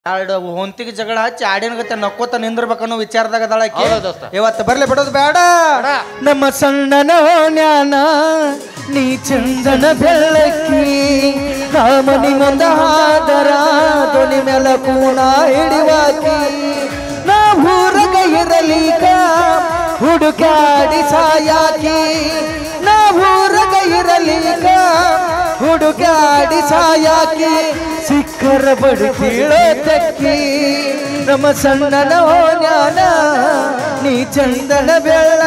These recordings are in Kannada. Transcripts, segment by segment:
ಎರಡು ಹೊಂತಿಗೆ ಜಗಳ ಹಚ್ಚಿ ಆಡಿನ ಗತೆ ನಕ್ಕೋತ ನಿಂದಿರ್ಬೇಕನ್ನೋ ವಿಚಾರದಾಗ ಅದಾಳ ಆಕಿ. ಹೌದು ದೋಸ್ತ. ಇವತ್ತು ಬರ್ಲಿ ಬಿಡೋದು ಬೇಡ ನಮ್ಮ ಸಣ್ಣನ ಜ್ಞಾನ ನೀ ಚಂದನ ಬೆಳಕಿ ಕಾಮನಿ ಮುಂದ ಹಾದರ ಧ್ವನಿ ಮೇಲ ಕೂಣ ಹಿಡಿವಾಕಿ ನಾ ಊರಗ ಇರಲಿಕ ಹುಡುಕಾಡಿ ಸಾಯಾಕಿ ನಾ ಊರಗ ಇರಲಿಕ ಹುಡುಗಾಡಿ ಸಾಯಾಕಿ ಸಿಕ್ಕರ ಬಡಿ ಕೀಳೋ ತಕ್ಕಿ ನಮ್ಮ ಸಣ್ಣನ ಜ್ಞಾನ ನೀ ಚಂದನ ಬೆಳ್ಳ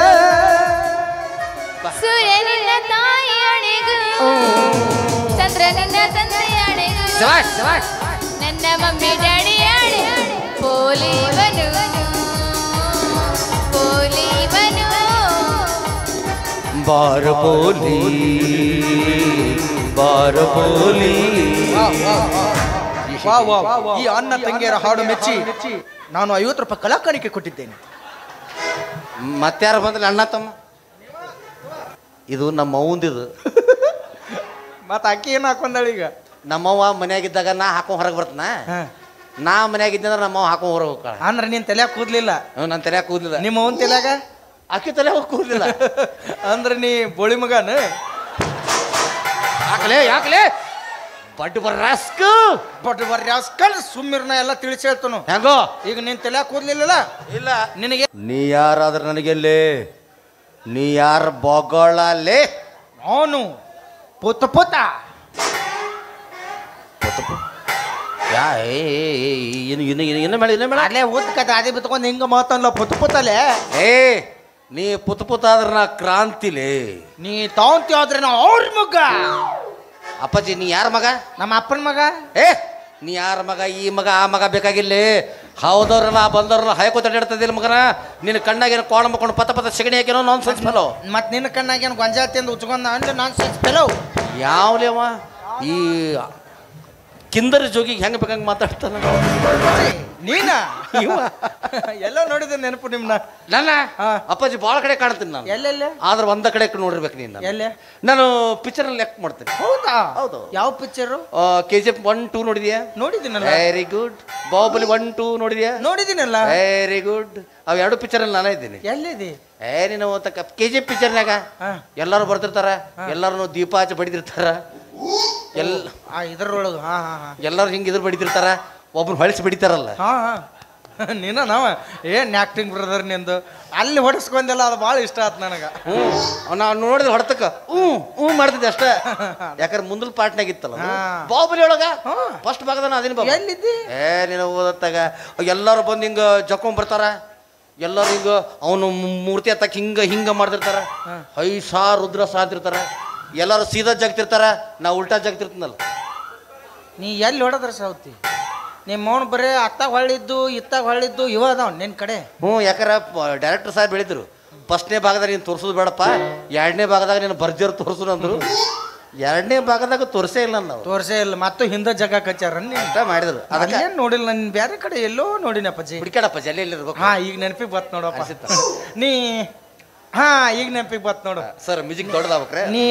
ಸೂರ್ಯನಿನ್ನ ತಾಯಿ ಅಣೆಗೂ ಚಂದ್ರನಿನ್ನ ತಂದೆ ಅಣೆಗೂ ಶಬಾಷ್ ಶಬಾಷ್ ನನ್ನ ಮಮ್ಮಿ ಡ್ಯಾಡಿ ಅಣೆ ಪೋಲಿವನು ಪೋಲಿವನು ಬಾರ ಬೋಲಿ ಬಾರ ಬೋಲಿ ವಾ ವಾ ಈ ಅನ್ನ ತಂಗಿಯರ ಹಾಡು ಮೆಚ್ಚಿ ನಾನು ಐವತ್ತು ರೂಪಾಯಿ ಕಲಾಕಾಣಿಕೆ ಕೊಟ್ಟಿದ್ದೇನೆ ಮತ್ತಾರು ಬಂದ್ರೆ ಅಣ್ಣ ತಮ್ಮ ಇದು ನಮ್ಮ ಅವಂದಿದು ಮತ್ತೆ ಅಕ್ಕಿ ಏನು ಹಾಕೊಂಡಾಳ ಈಗ ನಮ್ಮವ್ವ ಮನ್ಯಾಗಿದ್ದಾಗ ನಾ ಹಾಕೊಂಡ್ ಹೊರಗೆ ಬರ್ತನ ನಾ ಮನ್ಯಾಗಿದ್ದಂದ್ರೆ ನಮ್ಮವ್ವ ಹಾಕೊಂಡ್ ಹೊರಗೆ ಹೋಗ್ತಾಳ ಅಂದ್ರೆ ನೀನ್ ತಲೆ ಕೂದ್ಲಿಲ್ಲ ನನ್ನ ತಲೆ ಕೂದಲಿಲ್ಲ ನಿಮ್ಮ ಅವನ್ ತಲೆಯಾಗ ಅಕ್ಕಿ ತಲೆ ಹೋಗಿ ಕೂದಲಿಲ್ಲ ಅಂದ್ರೆ ನೀ ಬೋಳಿ ಮಗನ ಯಾಕಲೇ ಯಾಕಲೇ ಬಡ್ ಬರ್ರಾಸ್ಕ ಬಟ್ ಬರ್ರಿ ಅಸ್ಕಲ್ ಸುಮ್ಮಿರ್ನ ಎಲ್ಲ ತಿಳಿಸಿ ಹೇಳ್ತಾನು ಹೆಂಗೋ ಈಗ ನಿನ್ ತಲೆ ಕೂದ್ಲಿಲ್ಲ ಇಲ್ಲ ನಿನಗೆ ನೀ ಯಾರಾದ್ರೆ ನನಗೆಲ್ಲೇ ನೀ ಯಾರ ಬೊಗಳಲ್ಲೇ ಅವನು ಪುತ್ತ ಪುತ್ತ ಯಾ ಏ ಏ, ಏ, ಏನು ಇನ್ನು ಇನ್ನು ಇನ್ನು ಮೇಳ ಇನ್ನು ಮೇಳ ಅಲ್ಲೇ ಉದ್ದ ಕತೆ ಅದೇ ಬಿತ್ಕೊಂಡು ಹಿಂಗ ಮಾತಲ್ಲ ಪುತ್ತ ಪುತ್ತಲೆ ಏ ನೀ ಪುತ್ ಪುತ್ ಆದ್ರೆ ನಾ ಕ್ರಾಂತಿಲೇ ನೀ ತಗೊಂತಿ ಹೋದ್ರೆ ನಾವು ಅವ್ರ ಮಗ ಅಪ್ಪಾಜಿ ನೀ ಯಾರ ಮಗ ನಮ್ಮ ಅಪ್ಪನ ಮಗ ಏ ನೀ ಯಾರ ಮಗ ಈ ಮಗ ಆ ಮಗ ಬೇಕಾಗಿಲ್ಲ ಹೌದವ್ರಲ್ಲ ಬಂದವ್ರಲ್ಲ ಹಾಯ್ಕೋತ ಅಡ್ಡಾಡ್ತದಿಲ್ಲ ಮಗನ ನಿನ್ನ ಕಣ್ಣಾಗೇನು ಕೋಣ ಮಕ್ಕೊಂಡು ಪತ ಪತ ಸಗಣಿ ಹಾಕೇನೋ ನಾನ್ ಸೆನ್ಸ್ ಫೆಲೋ ಮತ್ ನಿನ್ನ ಕಣ್ಣಾಗ ಏನು ಗೊಂಜಾಳ ತಿಂದು ಉಚ್ಕೊಂಡ ಅಂದ್ರೆ ನಾನು ಸಿಕ್ಸ್ ಪೆಲೋ ಯಾವ್ಲೇವ ಈ ಕಿಂದರ ಜೋಗಿಗೆ ಹೆಂಗೆ ಬೇಕಂಗೆ ಮಾತಾಡ್ತಾನ ನೀನ ಎಲ್ಲ ನೋಡಿದೆ ನೆನಪು ನಿಮ್ನ ನನ್ನ ಹಾ. ಅಪ್ಪಾಜಿ ಭಾಳ ಕಡೆ ಕಾಣ್ತೀನಿ ನಾನು ಎಲ್ಲೆಲ್ಲ ಆದ್ರೆ ಒಂದ ಕಡೆ ನೋಡಿರ್ಬೇಕು ನೀನು ನಾನು. ಎಲ್ಲೆ ನಾನು ಪಿಕ್ಚರ್ ಲೆಕ್ಕ ಮಾಡ್ತೀನಿ ಹೌದಾ ಹೌದು. ಯಾವ picture K G F one two ನೋಡಿದ್ಯಾ ನೋಡಿದ್ದೀನಲ್ಲ very good Baahubali one two ನೋಡಿದ್ಯಾ ನೋಡಿದ್ದೀನಲ್ಲ ವೆರಿ ಗುಡ್ ಅವು ಎರಡು ಪಿಕ್ಚರಲ್ಲಿ ನಾನೇ ಇದ್ದೀನಿ ಎಲ್ಲಿದೆ ಏ ನೀನು ಕೆ ಜಿ ಎಫ್ ಪಿಕ್ಚರ್ನಾಗ ಹಾ. ಎಲ್ಲರೂ ಬರ್ತಿರ್ತಾರ ಎಲ್ಲರೂ ದೀಪ ಹಚ್ಚಿ ಬಡಿದಿರ್ತಾರ ಎಲ್ ಆ ಇದ್ರೊಳಗೆ ಹಾ ಹಾ ಹಾ ಎಲ್ಲರೂ ಹಿಂಗೆ ಇದ್ರ ಬಡಿತಿರ್ತಾರ ಒಬ್ರು ಹೊಳಿಸಿ ಬಡಿತಾರಲ್ಲ ಹಾ ಹಾ ನೀನ ನಾವ ಏನ್ ಆಕ್ಟಿಂಗ್ ಬ್ರದರ್ ನಿಂದು ಅಲ್ಲಿ ಹೊಡಸ್ಕೊಂಡೆಲ್ಲ ಅದು ಭಾಳ ಇಷ್ಟ ಆತ್ ನನಗ ಹ್ಞೂ ನಾವು ನೋಡಿದ್ರೆ ಹೊಡ್ತಕ್ಕ ಹ್ಞೂ ಹ್ಞೂ ಮಾಡ್ತಿದ್ದೆ ಅಷ್ಟೇ ಯಾಕಂದ್ರೆ ಮುಂದಲ್ ಪಾಟ್ನಾಗ ಇತ್ತಲ್ಲ ಅದು. ಹಾ. ಬಾಹುಬಲಿ ಒಳಗ ಹಾ. ಫಸ್ಟ್ ಭಾಗದ ಅದಿನ ಬಾಬು ಎಲ್ಲಿದ್ದಿ ಏ ನೀನು ಓದತ್ತಾಗ ಎಲ್ಲರೂ ಬಂದು ಹಿಂಗೆ ಜಕ್ಕೊಂಡ್ ಬರ್ತಾರ ಎಲ್ಲರೂ ಹಿಂಗ ಅವನು ಮೂರ್ತಿ ಹತ್ತಕ್ಕೆ ಹಿಂಗ ಹಿಂಗ ಮಾಡ್ತಿರ್ತಾರ ಐ ಸಾ ರುದ್ರ ಸಾತಿರ್ತಾರ ಎಲ್ಲರೂ ಸೀದಾ ಜಗ್ತಿರ್ತಾರ ನಾ ಉಲ್ಟಾ ಜಗ್ತಿರ್ತೀನಲ್ಲ ನೀ ಎಲ್ಲಿ ಹೊಡೆದ್ರ ಸೌತಿ ನಿಮ್ಮ ಅವನು ಬರೀ ಅತ್ತಾಗ ಹೊಳ್ಳಿದ್ದು ಇತ್ತಾಗ ಹೊಳ್ಳಿದ್ದು ಇವ ಅದಾವ ನಿನ್ ಕಡೆ ಹ್ಞೂ ಯಾಕಾರ ಡೈರೆಕ್ಟರ್ ಸಾಹೇಬ್ ಹೇಳಿದ್ರು ಫಸ್ಟ್ನೇ ಭಾಗದಾಗ ನೀನು ತೋರಿಸೋದು ಬೇಡಪ್ಪ ಎರಡನೇ ಭಾಗದಾಗ ನೀನು ಭರ್ಜರ್ ತೋರಿಸು ಅಂದ್ರು ಎರಡನೇ ಭಾಗದಾಗ ತೋರಿಸೇ ಇಲ್ಲ ನಾವು ತೋರ್ಸೇ ಇಲ್ಲ ಮತ್ತು ಹಿಂದೆ ಜಗ ಕಚ್ಚಾರ ನೀ ಅಷ್ಟ ಮಾಡಿದ್ರು ಅದಕ್ಕೆ ಅದೇನ್ ನೋಡಿಲ್ಲ ನಾನು ಬೇರೆ ಕಡೆ ಎಲ್ಲೋ ನೋಡಿನಪ್ಪಾಜಿ ಬಿಡ್ಕಾಡಪ್ಪ ಜಲ್ಲಿ ಇರ್ಬೇಕು ಹಾ ಈಗ ನೆನಪಿಗೆ ಬತ್ ನೋಡಪ್ಪ ನೀ ಹಾ ಈಗ ನೆನಪಿಗೆ ಬತ್ ನೋಡು ಸರ್ ಮ್ಯೂಸಿಕ್ ದೊಡ್ಡದಾಗ್ಬೇಕ್ರೆ ನೀ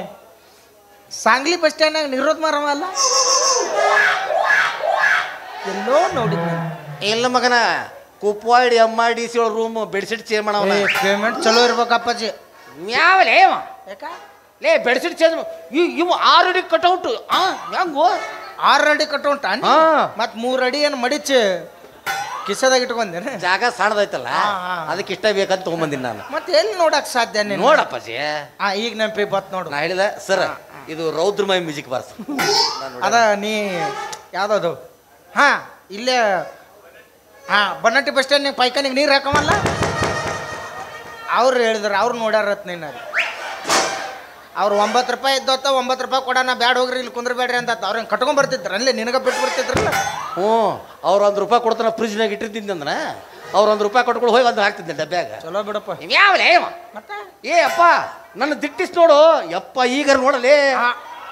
ಸಾಂಗ್ಲಿ ಬಸ್ ಸ್ಟ್ಯಾಂಡ್ನಾಗ ನಿರೋದ್ ಮಾರವ ಅಲ್ಲ ಎಲ್ಲೋ ನೋಡಿದ್ ಇಲ್ಲ ಮಗನ ಕುಪ್ವಾಡಿ ಎಮ್ ಆರ್ ಡಿ ಸಿ ಒಳ ರೂಮ್ ಬೆಡ್ಶೀಟ್ ಚೇಂಜ್ ಮಾಡವನ ಪೇಮೆಂಟ್ ಚಲೋ ಇರ್ಬೇಕಪ್ಪಾಜಿ ಯಾವಲೇ ಇವ? ಯಾಕ ಲೇ ಬೆಡ್ಶೀಟ್ ಚೇಂಜ್ ಇವು ಆರು ಅಡಿ ಕಟೌಟ್ ಆ ಹೆಂಗು ಆರು ಅಡಿ ಕಟ್ಟುಂಟ ಹಾ. ಮತ್ ಮೂರ್ ಅಡಿ ಏನು ಮಡಿಚ್ ಕಿಸದಾಗ ಇಟ್ಕೊಂಡೇನೆ ಜಾಗ ಸಣ್ಣದೈತಲ್ಲ ಹಾ, ಹಾ. ಅದಕ್ಕೆ ಇಷ್ಟ ಬೇಕಂತ ತೊಗೊಂಬಂದಿನಿ ನಾನು ಮತ್ತೆ ಎಲ್ಲಿ ನೋಡಕ್ ಸಾಧ್ಯ ನೀನು ನೋಡಪ್ಪಾಜಿ ಹಾ ಈಗ ನೆನಪಿಗೆ ಬತ್ ನೋಡು ನಾ ಹೇಳಿದ ಸರ್ ಇದು ರೌದ್ರಮಯ ಮ್ಯೂಸಿಕ್ ಬಾರ್ಸ್ ಅದ ನೀ ಯಾವ್ದದು ಹಾ ಇಲ್ಲೇ ಹಾ ಬನ್ನಟ್ಟಿ ಬಸ್ ಸ್ಟ್ಯಾಂಡ್ ಪೈಖಾನಿಗೆ ನೀರು ಹಾಕಮಲ್ಲ ಅವ್ರು ಹೇಳಿದ್ರು ಅವ್ರು ನೋಡ್ಯಾರತ್ ನೀನು ಅಲ್ಲಿ ಅವ್ರು ಒಂಬತ್ತು ರೂಪಾಯಿ ಇದ್ದೋತ ಒಂಬತ್ತು ರೂಪಾಯಿ ಕೊಡೋಣ ಬ್ಯಾಡ ಹೋಗ್ರಿ ಇಲ್ಲಿ ಕುಂದ್ರಬೇಡ್ರಿ ಅಂತ ಅವ್ರನ್ನ ಕಟ್ಕೊಂಡ್ ಬರ್ತಿದ್ರು ಅಲ್ಲೇ ನಿನಗ ಬಿಟ್ಟು ಬರ್ತಿದ್ರಲ್ಲ ಹ್ಞೂ ಅವ್ರು ಒಂದು ರೂಪಾಯಿ ಕೊಡ್ತಾನ ಫ್ರಿಜ್ನಾಗ ಇಟ್ಟಿರ್ತಿದ್ದೆ ಅಂದ್ರ ಅವ್ರು ಒಂದು ರೂಪಾಯಿ ಕೊಟ್ಕೊಂಡು ಹೋಗಿ ಒಂದು ಹಾಕ್ತಿದ್ದೆ ಡಬ್ಬ್ಯಾಗ ಚಲೋ ಬಿಡಪ್ಪ ಯಾವಲೇ ಇವ? ಮತ್ತೆ ಏ ಅಪ್ಪ ನನ್ನ ದಿಟ್ಟಿಸ್ ನೋಡು ಯಪ್ಪ ಈಗ ನೋಡಲೇ ಆ.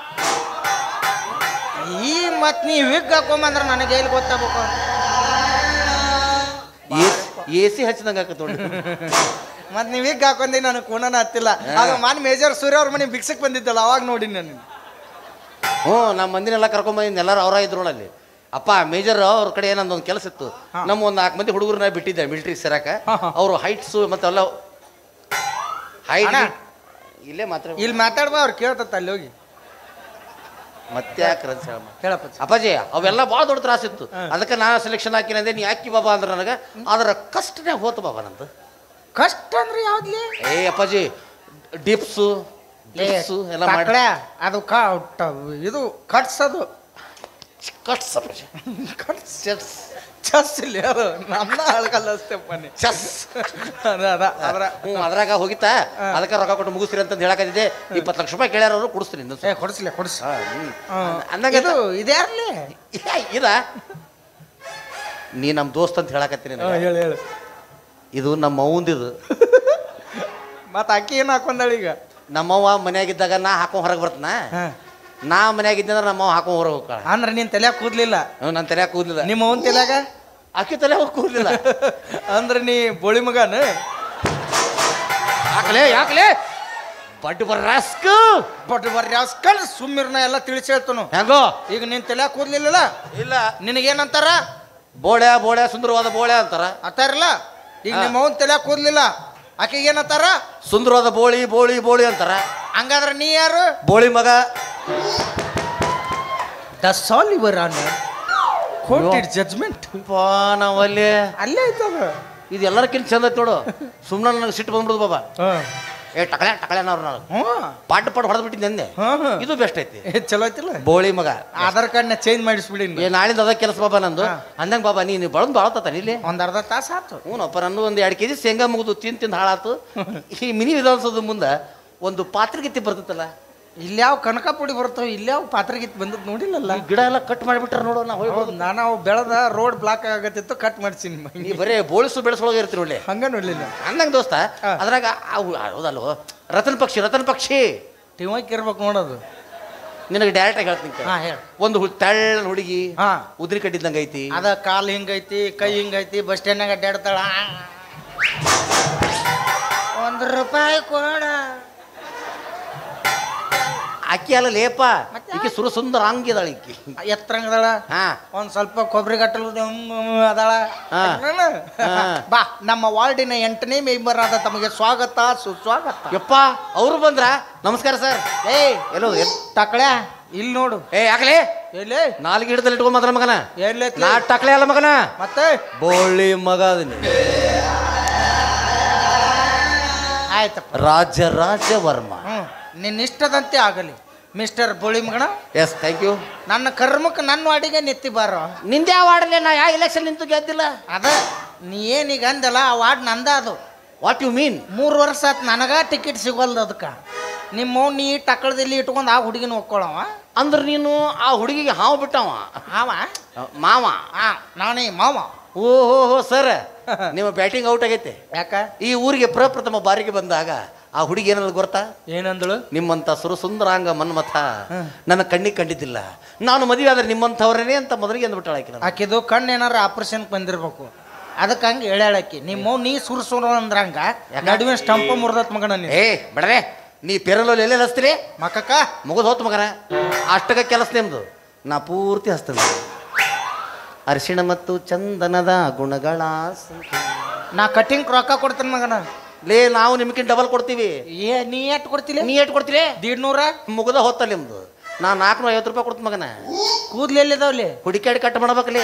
ಈ ಮತ್ ನೀ ವಿಗ್ ಹಾಕೊಂಬಂದ್ರ ನನಗೆ ಎಲ್ಲಿ ಗೊತ್ತಾಗಬೇಕು ಎ ಸಿ ಹಚ್ಚಿದಂಗೆ ಹಾಕತ್ ನೋಡಿ ಮತ್ ನೀವ್ ವಿಗ್ ಹಾಕೊಂಡಿ ನನಗೆ ಕೂಣನ ಹತ್ತಿಲ್ಲ ಆಗ ಮಾನ್ ಮೇಜರ್ ಸೂರ್ಯ ಅವ್ರ ಮನೆ ಬಿಕ್ಸಕ್ ಬಂದಿದ್ದಲ್ಲ ಅವಾಗ ನೋಡಿ ನಾನು ಹ್ಞೂ ನಮ್ಮ ಮಂದಿನೆಲ್ಲ ಕರ್ಕೊಂಬಂದಿದ್ದು ಎಲ್ಲರೂ ಅವರ ಇದ್ರು ನೋಡಲ್ಲಿ ಅಪ್ಪ ಮೇಜರ್ ಅವ್ರ ಕಡೆ ಏನಂದ ಒಂದು ಕೆಲಸ ಇತ್ತು ನಮ್ಮ ಒಂದು ನಾಲ್ಕು ಮಂದಿ ಹುಡುಗರನ್ನ ಬಿಟ್ಟಿದ್ದೆ ಮಿಲಿಟರಿ ಸೇರಾಕ ಹಾ, ಹಾ. ಅವರು ಹೈಟ್ಸು ಮತ್ತೆಲ್ಲ ಹೈಟ್ ಅಣ್ಣ. ಇಲ್ಲೇ ಮಾತ್ರ ಇಲ್ಲಿ ಮಾತಾಡ್ಬಾ ಅವ್ರು ಕೇಳ್ತತ್ತ ಅಲ್ಲಿ ಹೋಗಿ ಮತ್ತೆ ಯಾಕ್ರ ಅಂತ ಹೇಳಮ್ಮ. ಹೇಳಪ್ಪ ಅಪ್ಪಾಜಿ ಅವೆಲ್ಲ ಭಾಳ ದೊಡ್ಡ ತ್ರಾಸಿತ್ತು ಅದಕ್ಕೆ ನಾನು ಸೆಲೆಕ್ಷನ್ ಹಾಕಿನಂದೆ ನೀ ಹಾಕಿ ಬಾಬಾ ಅಂದ್ರೆ ನನಗೆ ಅದರ ಕಷ್ಟನೇ ಹೋತು ಬಾಬಾ ನಂದು ಕಷ್ಟ ಅಂದ್ರೆ ಯಾವ್ದ್ಲಿ ಏ ಅಪ್ಪಾಜಿ ಡಿಪ್ಸು ಡಿಪ್ಸು ಎಲ್ಲ ಮಾಡಿ ತಕ್ಳೆ, ಅದು ಕಾ ಟ- ಇದು ಕಟ್ಸದು ಕಟ್ಸ್ ಅಪ್ಪಾಜಿ ಕಟ್ಸ್ ಚಸ್ ಇಲ್ಲಿ ಅದು ನಮ್ನ ಅಳ್ಕಲ್ಲ ಅಷ್ಟೇಪ್ಪ ನೀ ಚಸ್ ಅದ ಅದ ಅದ್ರ ಹ್ಞೂ ಅದ್ರಾಗ ಹೋಗಿತ್ತಾ ಅದಕ್ಕೆ ರೊಕ್ಕ ಕೊಟ್ಟು ಮುಗಿಸ್ರಿ ಅಂತ ಹೇಳಕತ್ತಿದ್ದೆ ಇಪ್ಪತ್ತು ಲಕ್ಷ ರೂಪಾಯಿ ಕೇಳ್ಯಾರ ಅವರು ಕೊಡಿಸ್ತೀನಿ ಇನ್ನೊಂದು ಏ ಕೊಡಿಸ್ಲಿ ಕೊಡಿಸ್ ಹಾ, ಹ್ಮ್. ಹ್ಮ್. ಅಂದಾಗ ಇದು ಇದ್ಯಾರ್ಲಿ ಇದ ನೀ ನಮ್ಮ ದೋಸ್ತ್ ಅಂತ ಹೇಳಕತ್ತೀನಿ ನನಗೆ. ಹೇಳು ಹೇಳು ಇದು ನಮ್ಮ ಅವಂದಿದು ಮತ್ತ ಅಕ್ಕಿ ಏನ್ ಹಾಕೊಂಡಾಳ ಈಗ ನಮ್ಮವ್ವ ಮನ್ಯಾಗಿದ್ದಾಗ ನಾ ಹಾಕೊಂಡ್ ಹೊರಗೆ ಬರ್ತನ ನಾ ಮನ್ಯಾಗಿದ್ದೆ ಅಂದ್ರೆ ನಮ್ಮವ್ವ ಹಾಕೊಂಡ್ ಹೊರಗೆ ಹೋಗ್ತಾಳ ಅಂದ್ರ ನೀನ್ ತಲೆ ಕೂದ್ಲಿಲ್ಲ ನನ್ನ ತಲೆ ಕೂದಲಿಲ್ಲ ನಿಮ್ಮ ಅವನ್ ತಲ್ಯಾಗ ಆಕಿ ತಲೆ ಹೋಗಿ ಕೂದಲಿಲ್ಲ ಅಂದ್ರ ನೀ ಬೋಳಿ ಮಗನ ಯಾಕಲೇ ಯಾಕಲೇ ಬಡ್ ಬರ್ರಾಸ್ಕ ಬಟ್ ಬರ್ರಿ ಕಲ್ ಸುಮ್ಮಿರ್ನ ಎಲ್ಲ ತಿಳಿಸಿ ಹೇಳ್ತನು ಹೆಂಗೋ ಈಗ ನಿನ್ ತಲೆ ಕೂದ್ಲಿಲ್ಲ ಇಲ್ಲ ನಿನಗೇನಂತಾರ ಬೋಳೆ ಬೋಳೆ ಸುಂದರವಾದ ಬೋಳೆ ಅಂತಾರ ಅತ್ತಾರಲ್ಲ ಈಗ ನಿಮ್ಮ ಅವನ್ ತಲೆ ಕೂದ್ಲಿಲ್ಲ ಆಕೆಗೆ ಏನಂತಾರ ಸುಂದರವಾದ ಬೋಳಿ ಬೋಳಿ ಬೋಳಿ ಅಂತಾರ ಹಂಗಾದ್ರ ನೀ ಯಾರು ಬೋಳಿ ಮಗ ದ ಸಾಲ್ ಇವರ್ ಆನ್ ಕೋರ್ಟ್ ಇಟ್ ಜಜ್ಮೆಂಟ್ ಪಾ ನಾವಲ್ಲಿ ಅಲ್ಲೇ ಐತದ ಇದು ಎಲ್ಲರಕ್ಕಿಂತ ಚಂದ ಐತ್ ನೋಡು ಸುಮ್ಮನೆ ನನಗೆ ಸಿಟ್ಟು ಬಂದ್ಬಿಡುದು ಬಾಬಾ ಏ ಟಕಳೆ ಟಕಳೆನವ್ರು ನಾನು ಹ್ಮ್ ಪಾಟ್ ಪಾಟ್ ಹೊಡೆದು ಬಿಟ್ಟಿದ್ದೆ ಅಂದೆ ಹ್ಮ್ ಹ್ಮ್. ಇದು ಬೆಸ್ಟ್ ಐತಿ ಏ, ಚಲೋ ಐತಿಲ್ಲ ಬೋಳಿ ಮಗ ಆಧಾರ್ ಕಾರ್ಡ್ನ ಚೇಂಜ್ ಮಾಡಿಸ್ಬಿಡಿ ಏ ನಾಳಿಂದ ಅದ ಕೆಲಸ ಬಾಬಾ ನಂದು ಅಂದಂಗ ಬಾಬಾ ನೀನು ಬಳದ್ ಬಾಳತ್ತ ಇಲ್ಲಿ ಒಂದ್ ಅರ್ಧ ತಾಸ ಆತು ಹ್ಞೂನಪ್ಪ ನಂದು ಒಂದು ಎರಡು ಕೆ ಜಿ ಶೇಂಗಾ ಮುಗಿದು ತಿಂದು ತಿಂದು ಹಾಳಾತು ಈ ಮಿನಿ ವಿಧಾನಸೌಧದ ಮುಂದೆ ಒಂದು ಪಾತ್ರಗಿತ್ತಿ ಬರ್ತೈತಲ್ಲ ಇಲ್ಲಿ ಯಾವ ಕನಕ ಪುಡಿ ಬರ್ತಾವ ಇಲ್ಲಿ ಯಾವ ಪಾತ್ರಗೀತ್ ಬಂದದ್ ನೋಡಿಲ್ಲಲ್ಲ ಈ ಗಿಡ ಎಲ್ಲ ಕಟ್ ಮಾಡಿಬಿಟ್ಟಾರ ನೋಡು ನಾ ಹೋಗಿ ಹೌದು ನಾನು ಅವು ಬೆಳೆದ ರೋಡ್ ಬ್ಲಾಕ್ ಆಗತ್ತಿತ್ತು ಕಟ್ ಮಾಡ್ಸೀನಿ ನೀ ಬರೇ ಬೋಳಿಸು ಬೆಳೆಸೊಳಗೆ ಇರ್ತೀರಿ ಒಳ್ಳೆ ಹಂಗ ನೋಡ್ಲಿಲ್ಲ ಅಂದಂಗ ದೋಸ್ತ ಹಾ. ಅದ್ರಾಗ ಅವು ಹೌದಲ್ವೋ ರತನ್ ಪಕ್ಷಿ ರತನ್ ಪಕ್ಷಿ ಟಿವಕ್ ಇರ್ಬೇಕು ನೋಡೋದು ನಿನಗೆ ಡೈರೆಕ್ಟ್ ಆಗಿ ಹೇಳ್ತೀನಿ ಕೇಳು. ಹಾ ಹೇಳ ಒಂದು ಹು- ತೆಳ್ಳ ಹುಡುಗಿ ಹಾ ಉದ್ರಿ ಕಟ್ಟಿದ್ದಂಗೆ ಐತಿ ಅದ ಕಾಲ್ ಹಿಂಗೈತಿ ಕೈ ಹಿಂಗೈತಿ ಬಸ್ ಸ್ಟ್ಯಾಂಡ್ನಾಗ ಅಡ್ಡಾಡ್ತಾಳ ಒಂದ್ ರೂಪಾಯಿ ಕೊಡ ಅಕ್ಕಿ ಅಲ್ಲ ಲೇಪ ಮತ್ತೆ? ಈಕೆ ಸುರ ಸುಂದರ ಅಂಗಿದಾಳ ಈಕಿ ಎತ್ತರಂಗದಾಳ ಹಾ ಒಂದ್ ಸ್ವಲ್ಪ ಕೊಬ್ಬರಿ ಗಟ್ಟಲು ಅದಾಳ ಹಾ. ನಾನು? ಹಾ. ಬಾ ನಮ್ಮ ವಾರ್ಡಿನ ಎಂಟನೇ ಮೆಂಬರ್ ಆದ ತಮಗೆ ಸ್ವಾಗತ ಸುಸ್ವಾಗತ ಯಪ್ಪ ಅವ್ರು ಬಂದ್ರ ನಮಸ್ಕಾರ ಸರ್ ಏ ಎಲ್ಲೋ ಎಲ್ ಟಕಳ್ಯಾ ಇಲ್ಲಿ ನೋಡು ಏ ಯಾಕಲೇ ಎಲ್ಲಿ ನಾಲ್ಕು ಹಿಡ್ದಲ್ಲಿ ಇಟ್ಕೊಂಡ್ ಮಾತ್ರ ಮಗನ ಎಲ್ಲೈತಿ ನಾ ಟಕ್ಲೆ ಅಲ್ಲ ಮಗನ ಮತ್ತೆ ಬೋಳಿ ಮಗ ಅದನ್ನ ಆಯ್ತಪ್ಪ ರಾಜ ರಾಜ ವರ್ಮ ಹ್ಮ್ ನಿನ್ನ ಇಷ್ಟದಂತೆ ಆಗಲಿ ಮಿಸ್ಟರ್ ಬೋಳಿ ಮಗನ ಎಸ್ ಥ್ಯಾಂಕ್ ಯು ನನ್ನ ಕರ್ಮಕ್ಕೆ ನನ್ನ ವಾಡಿಗೆ ನೆತ್ತಿ ಬಾರೋ ನಿಂದೆ ಯಾವ ವಾರ್ಡಲ್ಲಿ ನಾ ಯಾವ ಎಲೆಕ್ಷನ್ ನಿಂತು ಗೆದ್ದಿಲ್ಲ ಅದ ನೀ ಏನೀಗ ಅಂದಲ್ಲ ಆ ವಾರ್ಡ್ ನಂದ ಅದು ವಾಟ್ ಯು ಮೀನ್ ಮೂರು ವರ್ಷ ಆತ್ ನನಗ ಟಿಕೆಟ್ ಸಿಗೋಲ್ದು ಅದಕ್ಕೆ ನಿಮ್ಮ ನೀ ಟಕ್ಕಳದಲ್ಲಿ ಇಟ್ಕೊಂಡು ಆ ಹುಡುಗಿನ ಒಕ್ಕೊಳವ ಅಂದ್ರೆ ನೀನು ಆ ಹುಡುಗಿಗೆ ಹಾವು ಬಿಟ್ಟವ ಅವ ಮಾವ ಆ ನಾನೇ ಮಾವ ಓ ಹೋ ಹೋ ಸರ್ ನಿಮ್ಮ ಬ್ಯಾಟಿಂಗ್ ಔಟ್ ಆಗೈತೆ ಯಾಕ ಈ ಊರಿಗೆ ಪ್ರಪ್ರಥಮ ಬಾರಿಗೆ ಬಂದಾಗ ಆ ಹುಡುಗಿ ಏನಲ್ಲ ಗೊತ್ತಾ ಏನಂದಳು ನಿಮ್ಮಂಥ ಸುರಸುಂದರಾಂಗ ಮನ್ಮಥ ನನ್ನ ಕಣ್ಣಿಗೆ ಕಂಡಿದ್ದಿಲ್ಲ ನಾನು ಮದುವೆ ಆದ್ರೆ ನಿಮ್ಮಂಥವ್ರೇ ಅಂತ ಮೊದಲಿಗೆ ಅಂದ್ಬಿಟ್ಟಾಳ ಆಕಿ ನನಗೆ. ಆಕಿದು ಕಣ್ಣು ಏನಾರ ಆಪರೇಷನ್ ಬಂದಿರ್ಬೇಕು ಅದಕ್ಕೆ ಹಂಗೆ ಹೇಳ್ಯಾಳಕಿ ನಿಮ್ಮ ನೀ ಸುರ್ಸುರ ಅಂದ್ರಂಗ ನಡುವಿನ ಸ್ಟಂಪ ಮುರ್ದತ್ ಮಗನ ನೀ ಏ ಬಡರೆ ನೀ ಪೆರಲಲ್ಲಿ ಎಲ್ಲೆಲ್ಲ ಹಚ್ತೀರಿ ಮಕ್ಕಕ್ಕ ಮುಗಿದು ಹೋತ್ ಮಗನ ಅಷ್ಟಕ ಕೆಲಸ ನಿಮ್ದು ನಾ ಪೂರ್ತಿ ಹಚ್ತೇನೆ ಅರಿಶಿಣ ಮತ್ತು ಚಂದನದ ಗುಣಗಳ ಸಂಖ್ಯೆ. ನಾ ಕಟಿಂಗ್ ರೊಕ್ಕ ಕೊಡ್ತೇನೆ ಮಗನ ಲೇ ನಾವು ನಿಮ್ಗಿಂತ ಡಬಲ್ ಕೊಡ್ತೀವಿ ಏ ನೀ ಎಟ್ ಕೊಡ್ತಿಲ್ಲ ನೀ ಎಷ್ಟು ಕೊಡ್ತೀರಿ ದೀಡ್ ನೂರ ಮುಗಿದ ಹೊತ್ತಲ್ಲ ನಿಮ್ದು ನಾ ನಾಲ್ಕುನೂರ ಐವತ್ತು ರೂಪಾಯಿ ಕೊಡ್ತೀನಿ ಮಗನ ಕೂದ್ಲು ಎಲ್ಲಿದಾವ್ಲಿ ಹುಡುಕಾಡಿ ಕಟ್ ಮಾಡ್ಬೇಕಲ್ಲಿ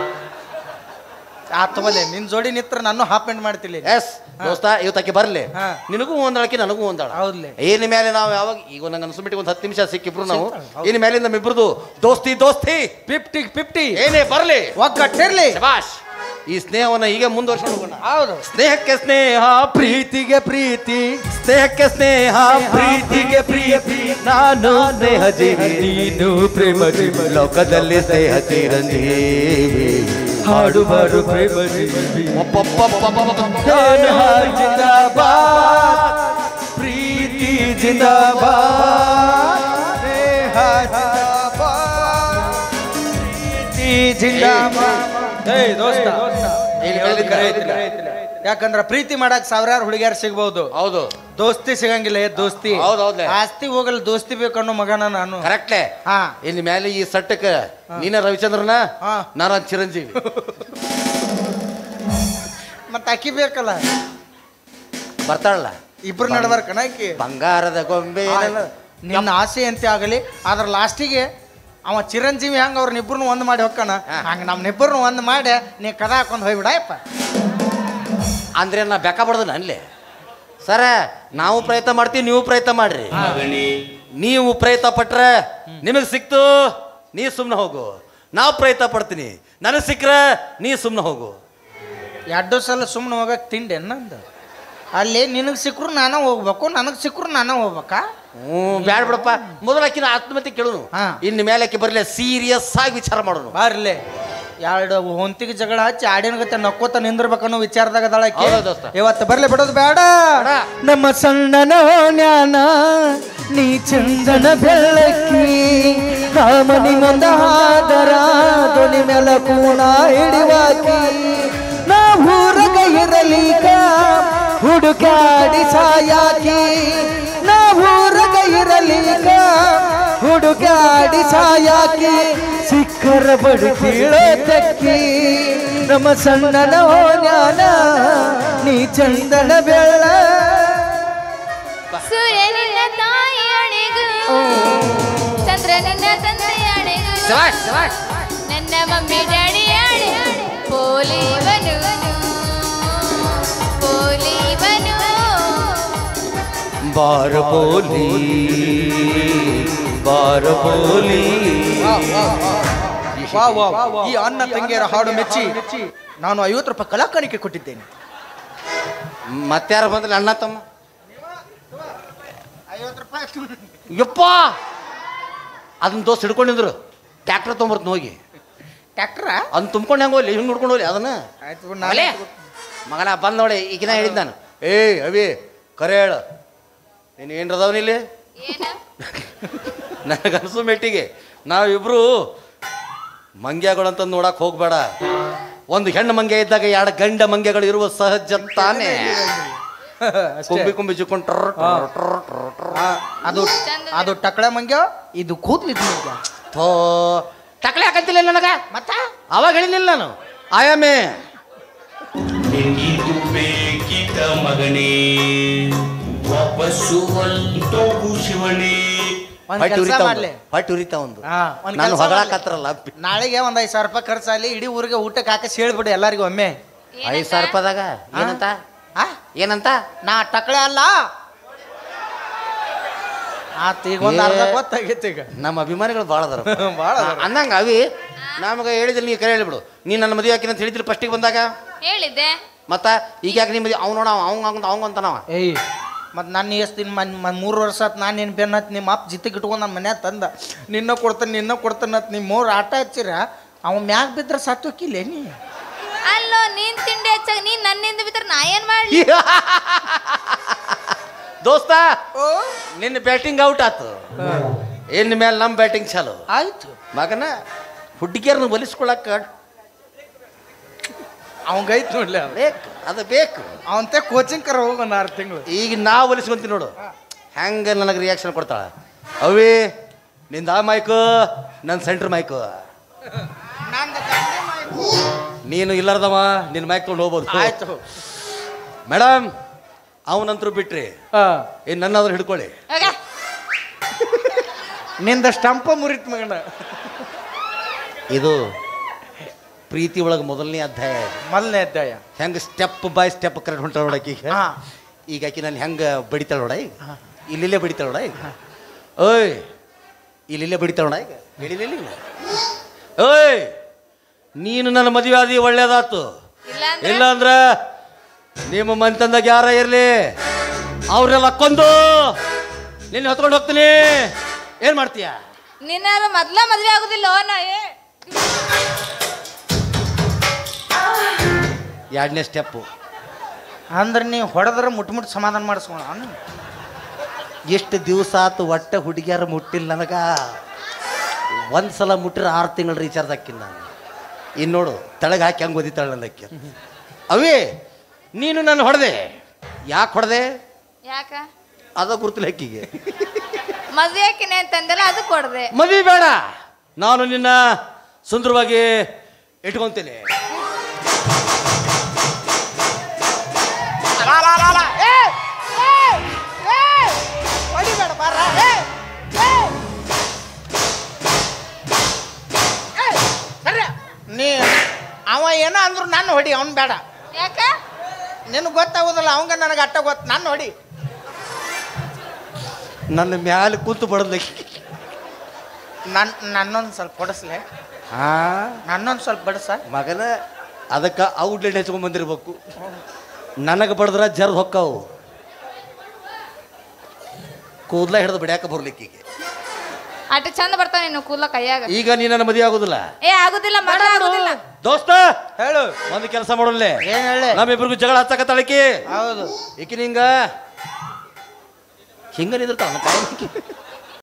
ಆ ತಗೋಲೆ ನಿನ್ ಜೋಡಿ ನಿತ್ರ ನಾನು ಹಾಫ್ ಪ್ಯಾಂಟ್ ಮಾಡ್ತಿಲ್ಲ ಎಸ್ ದೋಸ್ತ ಇವತ್ತಕ್ಕೆ ಬರಲಿ ಹಾ. ನಿನಗೂ ಒಂದಳಕ್ಕೆ ನನಗೂ ಒಂದಳ ಹೌದ್ಲೆ ಏನ ಮೇಲೆ ನಾವು ಯಾವಾಗ ಈಗ ನಂಗೆ ಅನ್ಸ್ಬಿಟ್ಟು ಒಂದು ಹತ್ತು ನಿಮಿಷ ಸಿಕ್ಕಿಬ್ರು ನಾವು ಸಿಗ್ತಾವೆ, ಹೌದು. ಇನ್ನು ಮೇಲೆ ನಮ್ಮಿಬ್ರದು ದೋಸ್ತಿ ದೋಸ್ತಿ ಫಿಫ್ಟಿ ಫಿಫ್ಟಿ ಏನೇ ಬರಲಿ ಒಗ್ಗಟ್ಟಿರ್ಲಿ ಶಬಾಷ್ ಈ ಸ್ನೇಹವನ್ನ ಈಗ ಮುಂದುವರ್ಸ್ಕೊಂಡು ಹೋಗೋಣ ಹೌದು ಸ್ನೇಹಕ್ಕೆ ಸ್ನೇಹ ಪ್ರೀತಿಗೆ ಪ್ರೀತಿ ಸ್ನೇಹಕ್ಕೆ ಸ್ನೇಹ ಪ್ರೀತಿಗೆ ಪ್ರೀತಿ ನಾನು ಸ್ನೇಹ ಜೀವಿ ನೀನು ಪ್ರೇಮ ಜೀವ ಲೋಕದಲ್ಲಿ ಸ್ನೇಹ ಚಿರಂಜೀವಿ ಹಾಡು ಹಾಡು ಪ್ರೇಮ ಜೀವಿ ನಾನು ಹಾಡು ಜಿಂದಾಬಾದ್ ಪ್ರೀತಿ ಜಿಂದಾಬಾದ್ ಸ್ನೇಹ ಜಿಂದಾಬಾದ್ ಪ್ರೀತಿ ಜಿಂದಾಬಾದ್ ಏಯ್ ದೋಸ್ತ ಇಲ್ಲಿ ಹೇಳೋದು ಮೇಲಿಂದ ಕರೆ ಐತಿಲ್ಲ ಯಾಕಂದ್ರ ಪ್ರೀತಿ ಮಾಡಕ್ ಸಾವಿರಾರು ಹುಡುಗಿಯರು ಸಿಗ್ಬಹುದು ಹೌದು ದೋಸ್ತಿ ಸಿಗಂಗಿಲ್ಲ ಏ ದೋಸ್ತಿ ಹೌದ್ ಹೌದ್ಲೆ. ಆಸ್ತಿ ಹೋಗಲ್ಲ ದೋಸ್ತಿ ಬೇಕನ್ನೋ ಮಗನ ನಾನು ಕರೆಕ್ಟ್ಲೆ ಹಾ ಇನ್ನು ಮೇಲೆ ಈ ಸಟ್ಟಕ್ಕೆ ನೀನ ರವಿಚಂದ್ರನ ಹಾ. ನಾನು ಚಿರಂಜೀವಿ ಮತ್ತ ಅಕ್ಕಿ ಬೇಕಲ್ಲ ಬರ್ತಾಳಲ್ಲ ಇಬ್ರು ನಡ್ಬಾರ್ಕನ ಆಕಿ ಬಂಗಾರದ ಗೊಂಬೆ ಏನಲ್ಲ? ನಿನ್ನ ಆಸೆ ಅಂತ ಆಗಲಿ ಆದ್ರ ಲಾಸ್ಟಿಗೆ ಅವ ಚಿರಂಜೀವಿ ಹಂಗ ಅವ್ರನ್ನಿಬ್ರು ಒಂದ್ ಮಾಡಿ ಹೊಕ್ಕನ ಹಂಗ ನಮ್ನಿಬ್ಬರನ್ನ ಒಂದ್ ಮಾಡಿ ನೀ ಕದ ಹಾಕೊಂಡ್ ಹೋಗ್ಬಿಡಯಪ್ಪ ಅಂದ್ರೆ ನಾ ಬೆಕ್ಕ ಬಡ್ದನ ಅಲ್ಲೇ ಸರ ನಾವು ಪ್ರಯತ್ನ ಮಾಡ್ತೀವಿ ನೀವು ಪ್ರಯತ್ನ ಮಾಡ್ರಿ ನೀವು ಪ್ರಯತ್ನ ಪಟ್ರೆ ನಿಮಗೆ ಸಿಕ್ತು ನೀ ಸುಮ್ಮನೆ ಹೋಗು ನಾವು ಪ್ರಯತ್ನ ಪಡ್ತೀನಿ ನನಗೆ ಸಿಕ್ಕರೆ ನೀ ಸುಮ್ಮನೆ ಹೋಗು ಎರಡು ಸಲ ಸುಮ್ಮನೆ ಹೋಗಕ್ ತಿಂಡೆ ನಂದು ಅಲ್ಲಿ ನಿನಗೆ ಸಿಕ್ಕರು ನಾನು ಹೋಗ್ಬೇಕು ನನಗೆ ಸಿಕ್ಕರು ನಾನು ಹೋಗ್ಬೇಕಾ ಹ್ಞೂ ಬ್ಯಾಡ ಬಿಡಪ್ಪ ಮೊದಲು ಆಕಿನ ಆತ್ಮಹತ್ಯೆ ಕೇಳುನು ಹಾ. ಇನ್ನು ಮೇಲೆ ಆಕಿ ಬರಲಿ ಸೀರಿಯಸ್ ಆಗಿ ವಿಚಾರ ಮಾಡೋನು ಬಾರ್ಲೆ ಎರಡು ಹೊಂತಿಗೆ ಜಗಳ ಹಚ್ಚಿ ಆಡಿನ ಗತೆ ನಕ್ಕೋತ ನಿಂದಿರ್ಬೇಕನ್ನೋ ವಿಚಾರದಾಗ ಅದಾಳ ಆಕಿ. ಹೌದು ದೋಸ್ತ. ಇವತ್ತು ಬರ್ಲಿ ಬಿಡೋದು ಬೇಡ ಬೇಡ. ನಮ್ಮ ಸಣ್ಣನ ಜ್ಞಾನ ನೀ ಚಂದನ ಬೆಳಕಿ ಕಾಮನಿ ಮಂದ ಹಾದರ ಧ್ವನಿ ಮೇಲ ಕೂಣ ಹಿಡಿವಾಕಿ ನಾ ಊರಗ ಇರಲಿಕ ಹುಡುಕಾಡಿ ಸಾಯಾಕಿ ನಾ ಊರಗ ಇರಲಿಕ ಹುಡುಕಾಡಿ ಸಾಯಾಕಿ ಸಿಕ್ಕರ ಬಡು ಕೀಳೋ ತಕ್ಕಿ ನಮ್ಮ ಸಣ್ಣನ ಜ್ಞಾನ ನೀ ಚಂದನ ಬೆಳ್ಳ ಸೂರ್ಯನಿನ್ನ ತಾಯಿಯಣೆಗೂ ಚಂದ್ರನಿನ್ನ ತಂದೆಯಣೆಗೂ ಶಭಾಷ್, ಶಭಾಷ್. ನನ್ನ ಮಮ್ಮಿ ಡ್ಯಾಡಿಯಾಣೆ ಪೋಲಿವನು ಪೋಲಿವನು ಬಾರ ಬೋಲಿ ಬಾರ ಬೋಲಿ ಈ ಅನ್ನ ತಂಗಿಯರ ಹಾಡು ಮೆಚ್ಚಿ ನಾನು ಐವತ್ತು ರೂಪಾಯಿ ಕಲಾಕಾಣಿಕೆ ಕೊಟ್ಟಿದ್ದೇನೆ ಮತ್ತಾರು ಬಂದ್ರೆ ಅಣ್ಣ ತಮ್ಮ ಐವತ್ತು ರೂಪಾಯಿ ಯಪ್ಪ ಅದನ್ನ ದೋಸ್ತ್ ಹಿಡ್ಕೊಂಡಿದ್ರು ಟ್ಯಾಕ್ಟರ್ ತೊಗೊಂಬರ್ತೀನಿ ಹೋಗಿ ಟ್ಯಾಕ್ಟ್ರ ಅದನ್ನ ತುಂಬ್ಕೊಂಡು ಹೆಂಗೆ ಹೋಗ್ಲಿ ಹಿಂಗೆ ನೋಡ್ಕೊಂಡು ಹೋಗ್ಲಿ ಅದನ್ನ ಆಯ್ತು ಅಲೆ ಮಗನ ಬಂದ್ ನೋಡಿ ಈಗಿನ ಹೇಳಿದ್ ನಾನು ಏಯ್ ಅವಿ ಕರೆ ಹೇಳು ನೀನು ಏನು ಅದಾವನ ಇಲ್ಲಿ ಏನ ನನಗನ್ಸು ಮೆಟ್ಟಿಗೆ ನಾವಿಬ್ರು ಮಂಗ್ಯಗಳು ಅಂತ ನೋಡಕ್ ಹೋಗ್ಬೇಡ ಒಂದು ಹೆಣ್ಣು ಮಂಗ್ಯ ಇದ್ದಾಗ ಎರಡು ಗಂಡ ಮಂಗ್ಯಗಳು ಇರುವ ಸಹಜ ತಾನೇ ಕುಂಬಿ ಕುಂಬಿ ಚಿಕ್ಕೊಂಡು ಟ್ರ ಟ್ರ ಟ್ರ ಟ್ರ ಟ್ರ. ಅದು ಅದು ಟಕಳೆ ಮಂಗ್ಯ ಇದು ಕೂದ್ಲಿದ್ ಮಂಗ್ಯ ಥೋ ಟಕ್ಲೆ ಹಾಕಂತಿಲ್ಲ ನನಗ ಮತ್ತ ಅವಾಗ ಹೇಳಿಲ್ಲ ನಾನು ಆಯಾಮೆ ಬೇಕಿತು ಬೇಕಿತ ಮಗನೇ ವಾಪಸ್ಸು ಹೊಂಟೋಗು ಶಿವನೇ ಒಂದ್ ಹೊಟ್ಟೆ ಕೆಲಸ ಉರಿತಾ ಮಾಡ್ಲಿ ಒಂದು ಹೊಟ್ಟೆ ಉರಿತಾ ಒಂದು ಹಾ, ಒಂದ್ ನಾನು ಕೆಲ್ಸ ಹೊಗಳಕತ್ರಲ್ಲ ನಾಳೆಗೆ ಒಂದ್ ಐದು ಸಾವಿರ ರೂಪಾಯಿ ಖರ್ಚಾಲಿ ಇಡೀ ಊರಿಗೆ ಊಟಕ್ಕೆ ಹಾಕಿಸಿ ಹೇಳ್ಬಿಡು ಎಲ್ಲರಿಗೂ ಒಮ್ಮೆ ಐದು ಸಾವಿರ ರೂಪಾಯಿದಾಗ ಏನಂತ ಆ? ಏನಂತ ನಾ ಟಕಳೆ ಅಲ್ಲ ಆತ ಈಗ ಒಂದ್ ಅರ್ಧ ಗೊತ್ತಾಗೈತಿ ಈಗ ನಮ್ಮ ಅಭಿಮಾನಿಗಳು ಭಾಳ ಅದಾರ ಭಾಳ ಅದಾರ. ಅಂದಂಗ ಅವಿ ನಮಗೆ ಹೇಳಿದ್ರೆ ನೀ ಕರೆ ಹೇಳಿಬಿಡು ನೀ ನನ್ನ ಮದುವೆ ಹಾಕಿನ ಅಂತ ಹೇಳಿದ್ರಿ ಫಸ್ಟಿಗೆ ಬಂದಾಗ ಹೇಳಿದ್ದೆ ಮತ್ತ ಈಗ ಯಾಕೆ ನಿಮ್ಮ ಮದುವೆ ಅವ್ನು ನೋಡ ಅವಂಗ ಅವಂಗ ಅವಂಗ ಅಂತಾನವ ಏಯ್ ಮತ್ತು ನಾನು ಎಷ್ಟು ದಿನ ಮನ್ ಮನ್ ಮೂರು ವರ್ಷ ಆತು ನಾನು ಏನು ಬೆನ್ನ ಹತ್ತು ನಿಮ್ಮ ಅಪ್ಪ ಜಿತ್ತಿಗೆ ಇಟ್ಕೊಂಡು ನಮ್ಮ ಮನ್ಯಾಗ ತಂದ ನಿನ್ನ ಕೊಡ್ತಾನೆ ನಿನ್ನ ಕೊಡ್ತಾನೆ ಅಂತ ನಿಮ್ಮ ಮೂರು ಆಟ ಹಚ್ಚಿರ ಅವ ಮ್ಯಾಗ ಬಿದ್ರೆ ಸತ್ತೋಕಿಲ್ಲ ನೀ ಅಲ್ಲೋ ನೀನ್ ತಿಂಡಿ ಹಚ್ಚಾಗ ನೀನ್ ನನ್ನಿಂದ ಬಿದ್ರೆ ನಾ ಏನ್ ಮಾಡ್ಲಿ ದೋಸ್ತ ನಿನ್ನ ಬ್ಯಾಟಿಂಗ್ ಔಟ್ ಆತು ಇನ್ನು ಮೇಲೆ ನಮ್ಮ ಬ್ಯಾಟಿಂಗ್ ಚಾಲು ಆಯ್ತು ಮಗನ ಹುಡುಗಿಯರನ್ನ ಒಲಿಸ್ಕೊಳಕ್ಕ ಅವಂಗೈತ್ ನೋಡ್ಲಿ ಅದು ಬೇಕು ಅದು ಬೇಕು ಅವಂತೆ ಕೋಚಿಂಗ್ ಕರ ಹೋಗ ಒಂದು ಆರು ತಿಂಗಳು ಈಗ ನಾ ಒಲಿಸ್ಕೊಂತೀನಿ ನೋಡು ಹೆಂಗೆ ನನಗೆ ರಿಯಾಕ್ಷನ್ ಕೊಡ್ತಾಳ ಅವಿ ನಿಂದ ಆ ಮೈಕು ನನ್ನ ಸೆಂಟ್ರ್ ಮೈಕು ನೀನು ಇಲ್ಲಾರ್ದವ ನಿನ್ನ ಮೈಕ್ ತೊಗೊಂಡು ಹೋಗ್ಬೋದು ಆಯ್ತು ಮೇಡಮ್ ಅವನಂತರೂ ಬಿಟ್ರಿ ಇನ್ನು ನನ್ನಾದ್ರೂ ಹಿಡ್ಕೊಳ್ಳಿ ಹೋಗ. ನಿಂದ ಸ್ಟಂಪ ಮುರಿತ್ ಮಗನ ಇದು ಪ್ರೀತಿ ಒಳಗೆ ಮೊದಲನೇ ಅಧ್ಯಾಯ ಇದು ಮೊದಲನೇ ಅಧ್ಯಾಯ ಹೆಂಗೆ ಸ್ಟೆಪ್ ಬೈ ಸ್ಟೆಪ್ ಕರೆಕ್ಟ್ ಹೊಂಟಾಳ ನೋಡಕ್ಕೆ ಈಗ ಹಾ. ಈಗ ಆಕಿ ನಾನು ಹೆಂಗೆ ಬಡಿತಾಳ ನೋಡ ಈಗ ಇಲ್ಲಿಲ್ಲೇ ಬಡಿತಾಳ ನೋಡ ಈಗ ಓಯ್ ಇಲ್ಲಿಲ್ಲೇ ಬಡಿತಾಳ ನೋಡ ಈಗ ಹೇಳಿಲ್ಲ ಈಗ ಓಯ್ ನೀನು ನನ್ನ ಮದುವೆ ಆದಿ ಒಳ್ಳೇದಾತು ಇಲ್ಲ ಅಂದ್ರೆ ಇಲ್ಲ ಅಂದ್ರ ನಿಮ್ಮ ಮನೆತಂದಾಗ ಯಾರ ಇರಲಿ ಅವ್ರೆಲ್ಲ ಕೊಂದು ನಿನ್ನ ಹೊತ್ಕೊಂಡು ಹೋಗ್ತೀನಿ ಏನ್ ಮಾಡ್ತೀಯ ನಿನ್ನಾರ ಮೊದ್ಲ ಮದ್ವೆ ಆಗುದಿಲ್ಲ ನಾ ಏ ಎರಡನೇ ಸ್ಟೆಪ್ಪು ಅಂದ್ರೆ ನೀ ಹೊಡೆದ್ರೆ ಮುಟ್ ಮುಟ್ ಸಮಾಧಾನ ಮಾಡಿಸ್ಕೊಳ ಅವನು ಎಷ್ಟು ದಿವಸ ಆತು ಒಟ್ಟೆ ಹುಡುಗಿಯರ ಮುಟ್ಟಿಲ್ಲ ನನಗ ಒಂದು ಸಲ ಮುಟ್ಟಿರ ಆರು ತಿಂಗಳು ರೀಚಾರ್ಜ್ ಹಾಕಿಲ್ಲ ನಾನು ಇನ್ನು ನೋಡು ತಳಗೆ ಹಾಕಿ ಹಂಗೆ ಓದಿತಾಳೆ ನನಕ್ಕೆ ಅವೇ ನೀನು ನಾನು ಹೊಡೆದೆ ಯಾಕೆ ಹೊಡೆದೆ ಯಾಕ ಅದ ಗುರುತಿಲ್ಲ ಅಕ್ಕಿಗೆ ಮದ್ವೆ ಹಾಕಿನಿ ಅಂತಂದೆಲ್ಲ ಅದು ಕೊಡ್ದೆ ಮದುವೆ ಬೇಡ ನಾನು ನಿನ್ನ ಸುಂದರವಾಗಿ ಇಟ್ಕೊಂತೇನೆ ಹೊಡಿಬೇಡ ಬಾರ ಏ, ಏ. ಏ, ಬರ್ರಿ. ನೀ ಅವ ಏನೋ ಅಂದ್ರು ನಾನು ಹೊಡಿ ಅವ್ನು ಬೇಡ ಯಾಕ ನಿನಗೆ ಗೊತ್ತಾಗೋದಿಲ್ಲ ಅವಂಗ ನನಗೆ ಅಟ್ಟ ಗೊತ್ತು ನಾನು ಹೊಡಿ ನನ್ನ ಮ್ಯಾಲೆ ಕೂತು ಬಡದ್ಲಕ್ಕಿ ನನ್ ನನ್ನೊಂದು ಸ್ವಲ್ಪ ಕೊಡಿಸ್ಲೆ ಹಾ ನನ್ನೊಂದು ಸ್ವಲ್ಪ ಬಡಸ ಮಗನ ಅದಕ್ಕೆ ಔಟ್ಲೆಟ್ ಹಚ್ಕೊಂಡ್ ಬಂದಿರ್ಬೇಕು ನನಗೆ ಬಡದ್ರ ಜರ್ದ್ ಹೊಕ್ಕಾವು ಕೂದ್ಲ ಹಿಡಿದು ಬಿಡ್ಯಾಕ ಬರ್ಲಿಕ್ಕೀಗ ಅಟ್ ಚಂದ ಬರ್ತಾವ ನೀನು ಕೂದ್ಲ ಕೈಯಾಗ ಈಗ ನೀ ನನ್ನ ಮದುವೆ ಆಗುದಿಲ್ಲ ಏ ಆಗುದಿಲ್ಲ ಮಗ ಆಗುದಿಲ್ಲ ದೋಸ್ತ ಹೇಳು ಒಂದು ಕೆಲಸ ಮಾಡೋಲ್ಲೇ ಏನ್ ಹೇಳಿ ನಮ್ಮಿಬ್ರಿಗೂ ಜಗಳ ಹಚ್ಚಕತ್ತಾಳಕಿ ಹೌದು ಈಕಿ ನಿಂಗ ಹಿಂಗ ನಿಂದಿರ್ತಾವ ಕಾಯಿ